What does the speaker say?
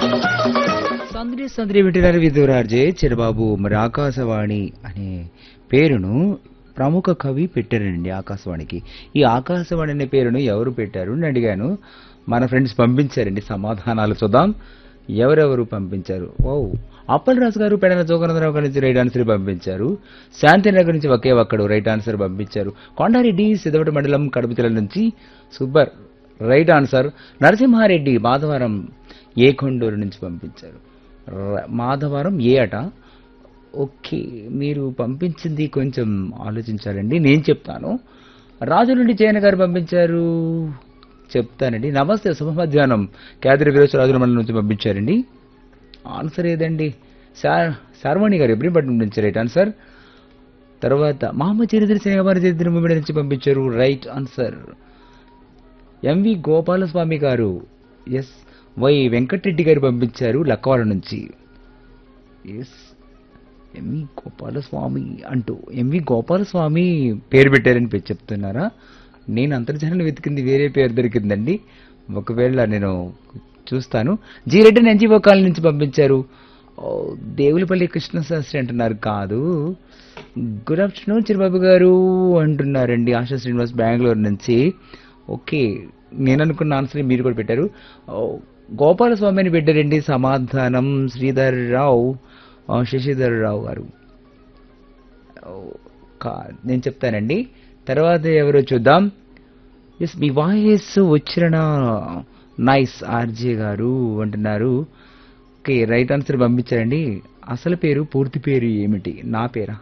సందడి సందడి వింటున్నారు విదురార్జే చిరబాబు మరి ఆకాశవాణి అనే పేరును ప్రముఖ కవి పెట్టారండి ఆకాశవాణికి ఈ ఆకాశవాణి అనే పేరును ఎవరు పెట్టారు అని అడిగాను మన ఫ్రెండ్స్ పంపించారండి సమాధానాలు చూద్దాం ఎవరెవరు పంపించారు ఓ అప్పలరాజు గారు పెడన జోగనందరావు గారి నుంచి రైట్ ఆన్సర్ పంపించారు శాంతినగర్ నుంచి ఒకే ఒక్కడు రైట్ ఆన్సర్ పంపించారు కొండారెడ్డి సిద్ధవట మండలం కడప జిల్లా నుంచి super right answer Narasimha Reddy Madhavaram A Konduru నుంచి పంపించారు ర- మాధవరం ఏ అట ఓకే మీరు పంపించింది కొంచెం ఆలోచించాలండి నేను చెప్తాను రాజు నుండి జయన్ గారు పంపించారు చెప్తానండి నమస్తే శుభ మధ్యాహ్నం కేదరి వీరేశ్వర రాజుల మండలం నుంచి పంపించారండి ఆన్సర్ ఏదండి సార్ శార్వాణి గారు ఎబ్రిపట్నం నుంచి రైట్ ఆన్సర్ తర్వాత మహమ్మద్ చరిత్ర శ్రీగారి చరిత్ర ముమ్మిడి నుంచి పంపించారు రైట్ ఆన్సర్ ఎంవి గోపాలస్వామి గారు ఎస్ వై వెంకటరెడ్డి గారు పంపించారు లక్కవాడ నుంచి ఎస్ ఎంవి గోపాలస్వామి అంటూ ఎంవి గోపాలస్వామి పేరు పెట్టారని పేరు చెప్తున్నారా నేను అంతర్జాలను వెతికింది వేరే పేరు దొరికిందండి ఒకవేళ నేను చూస్తాను జీ రెడ్డి ఎన్జిఓ కాలనీ నుంచి పంపించారు ఓ, దేవులపల్లి కృష్ణశాస్త్రి అంటున్నారు కాదు గుడ్ ఆఫ్టర్నూన్ చిరబాబు గారు అంటున్నారండి ఆశా శ్రీనివాస్ బెంగళూరు నుంచి ఓకే నేను అనుకున్న ఆన్సర్ మీరు కూడా పెట్టారు ఓ, గోపాలస్వామి అని పెట్టారండి సమాధానం శ్రీధర్ రావు ఆ, శశిధర్ రావు గారు ఓ, కా- నేను చెప్తానండి తర్వాత ఎవరో చూద్దాం ఎస్ మీ వాయిస్ ఉచ్చరణ నైస్ ఆర్జే గారు అంటున్నారు ఓకే రైట్ ఆన్సర్ పంపించారండి అసలు పేరు పూర్తి పేరు ఏమిటి నా పేరా